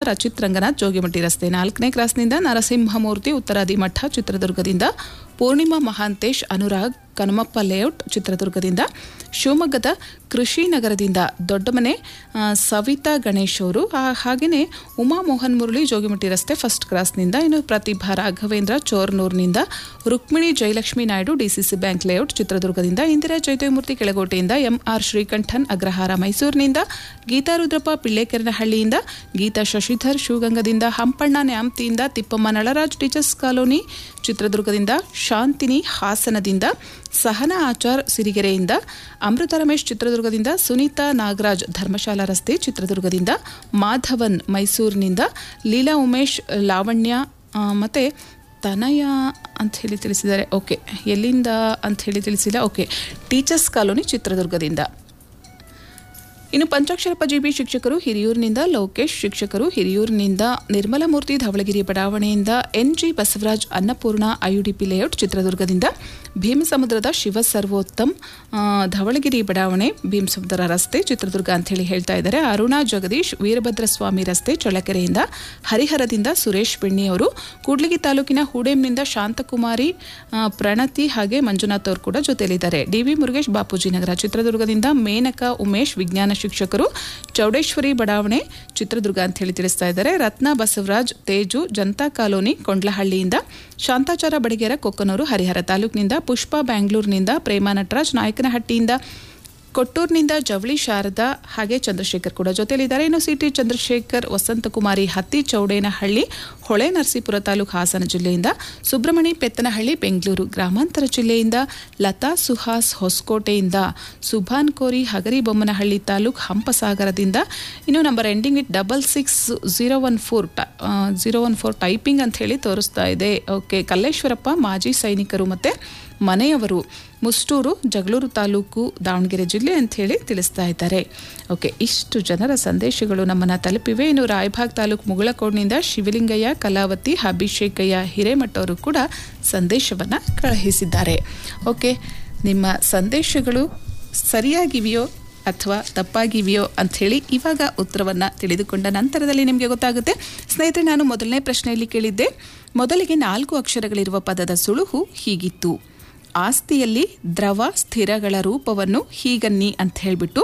ರಚಿತ್ ರಂಗನಾಥ್ ಜೋಗಿಮಟ್ಟಿ ರಸ್ತೆ ನಾಲ್ಕನೇ ಕ್ರಾಸ್ನಿಂದ ನರಸಿಂಹಮೂರ್ತಿ ಉತ್ತರಾದಿ ಮಠ ಚಿತ್ರದುರ್ಗದಿಂದ ಪೂರ್ಣಿಮಾ ಮಹಾಂತೇಶ್ ಅನುರಾಗ್ ಕನಮಪ್ಪ ಲೇಔಟ್ ಚಿತ್ರದುರ್ಗದಿಂದ ಶಿವಮೊಗ್ಗದ ಕೃಷಿ ನಗರದಿಂದ ದೊಡ್ಡಮನೆ ಆ, ಸವಿತಾ ಗಣೇಶ್ ಅವರು ಹಾಗೆಯೇ ಉಮಾ ಮೋಹನ್ ಮುರಳಿ ಜೋಗಿಮಟ್ಟಿ ರಸ್ತೆ ಫಸ್ಟ್ ಕ್ರಾಸ್ನಿಂದ ಇನ್ನು ಪ್ರತಿಭಾ ರಾಘವೇಂದ್ರ ಚೋರ್ನೂರ್ನಿಂದ Rukmini Jayalakshmi Naidu DCC bank layout ಚಿತ್ರದುರ್ಗದಿಂದ ಇಂದಿರಾ ಜಯದೇವಮೂರ್ತಿ ಕೆಳಗೋಟೆಯಿಂದ ಎಂಆರ್ ಶ್ರೀಕಂಠನ್ ಅಗ್ರಹಾರ ಮೈಸೂರಿನಿಂದ ಗೀತಾ ರುದ್ರಪ್ಪ ಪಿಳ್ಳೆಕೆರನಹಳ್ಳಿಯಿಂದ ಗೀತಾ ಶಶಿಧರ್ ಶಿವಗಂಗದಿಂದ ಹಂಪಣ್ಣ ನ್ಯಾಮ್ತಿಯಿಂದ ತಿಪ್ಪಮ್ಮ ನಳರಾಜ್ ಟೀಚರ್ಸ್ ಕಾಲೋನಿ ಚಿತ್ರದುರ್ಗದಿಂದ ಶಾಂತಿನಿ ಹಾಸನದಿಂದ ಸಹನಾ ಆಚಾರ್ ಸಿರಿಗೆರೆಯಿಂದ ಅಮೃತ ರಮೇಶ್ ಚಿತ್ರದುರ್ಗದಿಂದ ಸುನೀತಾ ನಾಗರಾಜ್ ಧರ್ಮಶಾಲಾ ರಸ್ತೆ ಚಿತ್ರದುರ್ಗದಿಂದ ಮಾಧವನ್ ಮೈಸೂರಿನಿಂದ ಲೀಲಾ ಉಮೇಶ್ ಲಾವಣ್ಯ ಆ, ಮತ್ತೆ ತನಯ ಅಂತ ಹೇಳಿ ತಿಳಿಸಿದ್ದಾರೆ ಓಕೆ ಎಲ್ಲಿಂದ ಅಂತ ಹೇಳಿ ತಿಳಿಸಿಲ್ಲ ಓಕೆ ಟೀಚರ್ಸ್ ಕಾಲೋನಿ ಚಿತ್ರದುರ್ಗದಿಂದ ಇನ್ನು ಪಂಚಾಕ್ಷರಪ್ಪ ಜಿಬಿ ಶಿಕ್ಷಕರು ಹಿರಿಯೂರಿನಿಂದ ಲೋಕೇಶ್ ಶಿಕ್ಷಕರು ಹಿರಿಯೂರಿನಿಂದ ನಿರ್ಮಲಮೂರ್ತಿ ಧವಳಗಿರಿ ಬಡಾವಣೆಯಿಂದ NG Basavaraj Annapoorna IUDP layout ಚಿತ್ರದುರ್ಗದಿಂದ ಭೀಮಸಮುದ್ರದ ಶಿವ ಸರ್ವೋತ್ತಮ್ ಆ, ಧವಳಗಿರಿ ಬಡಾವಣೆ ಭೀಮಸಮುದ್ರ ರಸ್ತೆ ಚಿತ್ರದುರ್ಗ ಅಂತ ಹೇಳಿ ಹೇಳ್ತಾ ಇದ್ದಾರೆ ಅರುಣಾ ಜಗದೀಶ್ ವೀರಭದ್ರ ಸ್ವಾಮಿ ರಸ್ತೆ ಚಳ್ಳಕೆರೆಯಿಂದ ಹರಿಹರದಿಂದ ಸುರೇಶ್ ಬೆಣ್ಣಿ ಅವರು ಕೂಡ್ಲಿಗಿ ತಾಲೂಕಿನ ಹೂಡೇಮ್ನಿಂದ ಶಾಂತಕುಮಾರಿ ಆ, ಪ್ರಣತಿ ಹಾಗೆ ಮಂಜುನಾಥ್ ಅವರು ಕೂಡ ಜೊತೆಯಲ್ಲಿದ್ದಾರೆ ಡಿವಿ ಮುರುಗೇಶ್ ಬಾಪೂಜಿ ನಗರ ಚಿತ್ರದುರ್ಗದಿಂದ ಮೇನಕಾ ಉಮೇಶ್ ವಿಜ್ಞಾನ ಶಿಕ್ಷಕರು ಚೌಡೇಶ್ವರಿ ಬಡಾವಣೆ ಚಿತ್ರದುರ್ಗ ಅಂತ ಹೇಳಿ ತಿಳಿಸ್ತಾ ಇದ್ದಾರೆ ರತ್ನ ಬಸವರಾಜ್ ತೇಜು ಜನತಾ ಕಾಲೋನಿ ಕೊಂಡ್ಲಹಳ್ಳಿಯಿಂದ ಶಾಂತಾಚಾರ ಬಡಿಗೇರ ಕೊಕ್ಕನೂರು ಹರಿಹರ ತಾಲೂಕಿನಿಂದ ಪುಷ್ಪ ಬ್ಯಾಂಗ್ಳೂರಿನಿಂದ ಪ್ರೇಮಾ ನಟರಾಜ್ ನಾಯಕನಹಟ್ಟಿಯಿಂದ ಕೊಟ್ಟೂರಿನಿಂದ ಜವಳಿ ಶಾರದಾ ಹಾಗೆ ಚಂದ್ರಶೇಖರ್ ಕೂಡ ಜೊತೆಯಲ್ಲಿದ್ದಾರೆ ಇನ್ನು ಸಿಟಿ ಚಂದ್ರಶೇಖರ್ ವಸಂತಕುಮಾರಿ ಹತ್ತಿ ಚೌಡೇನಹಳ್ಳಿ ಹೊಳೆ ನರಸೀಪುರ ತಾಲೂಕು ಹಾಸನ ಜಿಲ್ಲೆಯಿಂದ ಸುಬ್ರಹ್ಮಣಿ ಪೆತ್ತನಹಳ್ಳಿ ಬೆಂಗಳೂರು ಗ್ರಾಮಾಂತರ ಜಿಲ್ಲೆಯಿಂದ ಲತಾ ಸುಹಾಸ್ ಹೊಸಕೋಟೆಯಿಂದ ಸುಭಾನ್ ಕೋರಿ ಹಗರಿಬೊಮ್ಮನಹಳ್ಳಿ ತಾಲೂಕು ಹಂಪಸಾಗರದಿಂದ ಇನ್ನು number ending with double six zero one four zero one four typing ಅಂತ ಹೇಳಿ ತೋರಿಸ್ತಾ ಇದೆ ಓಕೆ ಕಲ್ಲೇಶ್ವರಪ್ಪ ಮಾಜಿ ಸೈನಿಕರು ಮತ್ತು ಮನೆಯವರು ಮುಷ್ಟೂರು ಜಗಳೂರು ತಾಲೂಕು ದಾವಣಗೆರೆ ಜಿಲ್ಲೆ ಅಂತ ಹೇಳಿ ತಿಳಿಸ್ತಾ ಇದ್ದಾರೆ ಓಕೆ ಇಷ್ಟು ಜನರ ಸಂದೇಶಗಳು ನಮ್ಮನ್ನು ತಲುಪಿವೆ ಇನ್ನು ರಾಯಭಾಗ್ ತಾಲೂಕು ಮುಗಳಕೋಡ್ನಿಂದ ಶಿವಲಿಂಗಯ್ಯ ಕಲಾವತಿ ಅಭಿಷೇಕಯ್ಯ ಹಿರೇಮಠ ಅವರು ಕೂಡ ಸಂದೇಶವನ್ನು ಕಳುಹಿಸಿದ್ದಾರೆ ಓಕೆ ನಿಮ್ಮ ಸಂದೇಶಗಳು ಸರಿಯಾಗಿವೆಯೋ ಅಥವಾ ತಪ್ಪಾಗಿವೆಯೋ ಅಂಥೇಳಿ ಇವಾಗ ಉತ್ತರವನ್ನು ತಿಳಿದುಕೊಂಡ ನಂತರದಲ್ಲಿ ನಿಮಗೆ ಗೊತ್ತಾಗುತ್ತೆ ಸ್ನೇಹಿತರೆ ನಾನು ಮೊದಲನೇ ಪ್ರಶ್ನೆಯಲ್ಲಿ ಕೇಳಿದ್ದೆ ಮೊದಲಿಗೆ ನಾಲ್ಕು ಅಕ್ಷರಗಳಿರುವ ಪದದ ಸುಳುಹು ಹೀಗಿತ್ತು ಆಸ್ತಿಯಲ್ಲಿ ದ್ರವ ಸ್ಥಿರಗಳ ರೂಪವನ್ನು ಹೀಗನ್ನಿ ಅಂತ ಹೇಳಿಬಿಟ್ಟು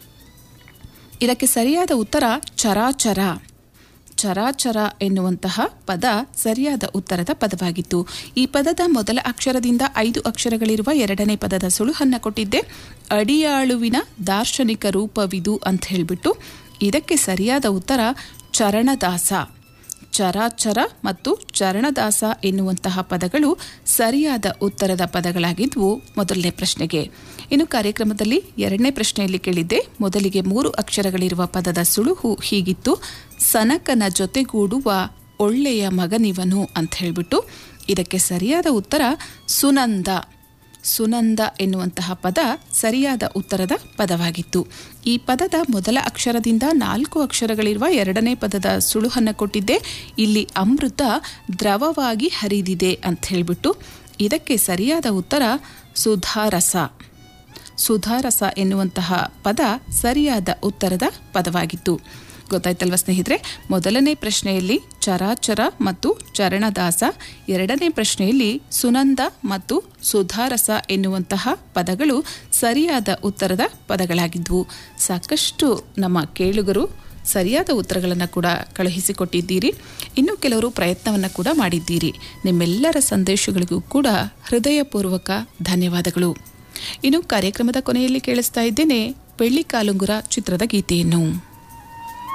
ಇದಕ್ಕೆ ಸರಿಯಾದ ಉತ್ತರ ಚರಾಚರ ಚರಾಚರ ಎನ್ನುವಂತಹ ಪದ ಸರಿಯಾದ ಉತ್ತರದ ಪದವಾಗಿತ್ತು ಈ ಪದದ ಮೊದಲ ಅಕ್ಷರದಿಂದ ಐದು ಅಕ್ಷರಗಳಿರುವ ಎರಡನೇ ಪದದ ಸುಳುಹನ್ನ ಕೊಟ್ಟಿದ್ದೆ ಅಡಿಯಾಳುವಿನ ದಾರ್ಶನಿಕ ರೂಪವಿದು ಅಂತ ಹೇಳಿಬಿಟ್ಟು ಇದಕ್ಕೆ ಸರಿಯಾದ ಉತ್ತರ ಚರಣದಾಸ ಚರಾಚರ ಮತ್ತು ಚರಣದಾಸ ಎನ್ನುವಂತಹ ಪದಗಳು ಸರಿಯಾದ ಉತ್ತರದ ಪದಗಳಾಗಿದ್ವು ಮೊದಲನೇ ಪ್ರಶ್ನೆಗೆ ಇನ್ನು ಕಾರ್ಯಕ್ರಮದಲ್ಲಿ ಎರಡನೇ ಪ್ರಶ್ನೆಯಲ್ಲಿ ಕೇಳಿದ್ದೆ ಮೊದಲಿಗೆ ಮೂರು ಅಕ್ಷರಗಳಿರುವ ಪದದ ಸುಳುಹು ಹೀಗಿತ್ತು ಸನಕನ ಜೊತೆಗೂಡುವ ಒಳ್ಳೆಯ ಮಗನಿವನು ಅಂತ ಹೇಳಿಬಿಟ್ಟು ಇದಕ್ಕೆ ಸರಿಯಾದ ಉತ್ತರ ಸುನಂದ ಸುನಂದ ಎನ್ನುವಂತಹ ಪದ ಸರಿಯಾದ ಉತ್ತರದ ಪದವಾಗಿತ್ತು ಈ ಪದದ ಮೊದಲ ಅಕ್ಷರದಿಂದ ನಾಲ್ಕು ಅಕ್ಷರಗಳಿರುವ ಎರಡನೇ ಪದದ ಸುಳುಹನ್ನು ಕೊಟ್ಟಿದ್ದೆ ಇಲ್ಲಿ ಅಮೃತ ದ್ರವವಾಗಿ ಹರಿದಿದೆ ಅಂತ ಹೇಳಿಬಿಟ್ಟು ಇದಕ್ಕೆ ಸರಿಯಾದ ಉತ್ತರ ಸುಧಾರಸ ಸುಧಾರಸ ಎನ್ನುವಂತಹ ಪದ ಸರಿಯಾದ ಉತ್ತರದ ಪದವಾಗಿತ್ತು ಗೊತ್ತಾಯ್ತಲ್ವ ಸ್ನೇಹಿತರೆ ಮೊದಲನೇ ಪ್ರಶ್ನೆಯಲ್ಲಿ ಚರಾಚರ ಮತ್ತು ಚರಣದಾಸ ಎರಡನೇ ಪ್ರಶ್ನೆಯಲ್ಲಿ ಸುನಂದ ಮತ್ತು ಸುಧಾರಸ ಎನ್ನುವಂತಹ ಪದಗಳು ಸರಿಯಾದ ಉತ್ತರದ ಪದಗಳಾಗಿದ್ವು ಸಾಕಷ್ಟು ನಮ್ಮ ಕೇಳುಗರು ಸರಿಯಾದ ಉತ್ತರಗಳನ್ನು ಕೂಡ ಕಳುಹಿಸಿಕೊಟ್ಟಿದ್ದೀರಿ ಇನ್ನು ಕೆಲವರು ಪ್ರಯತ್ನವನ್ನು ಕೂಡ ಮಾಡಿದ್ದೀರಿ ನಿಮ್ಮೆಲ್ಲರ ಸಂದೇಶಗಳಿಗೂ ಕೂಡ ಹೃದಯಪೂರ್ವಕ ಧನ್ಯವಾದಗಳು ಇನ್ನು ಕಾರ್ಯಕ್ರಮದ ಕೊನೆಯಲ್ಲಿ ಕೇಳಿಸ್ತಾ ಇದ್ದೇನೆ ಬೆಳ್ಳಿ ಕಾಲುಂಗುರ ಚಿತ್ರದ ಗೀತೆಯನ್ನು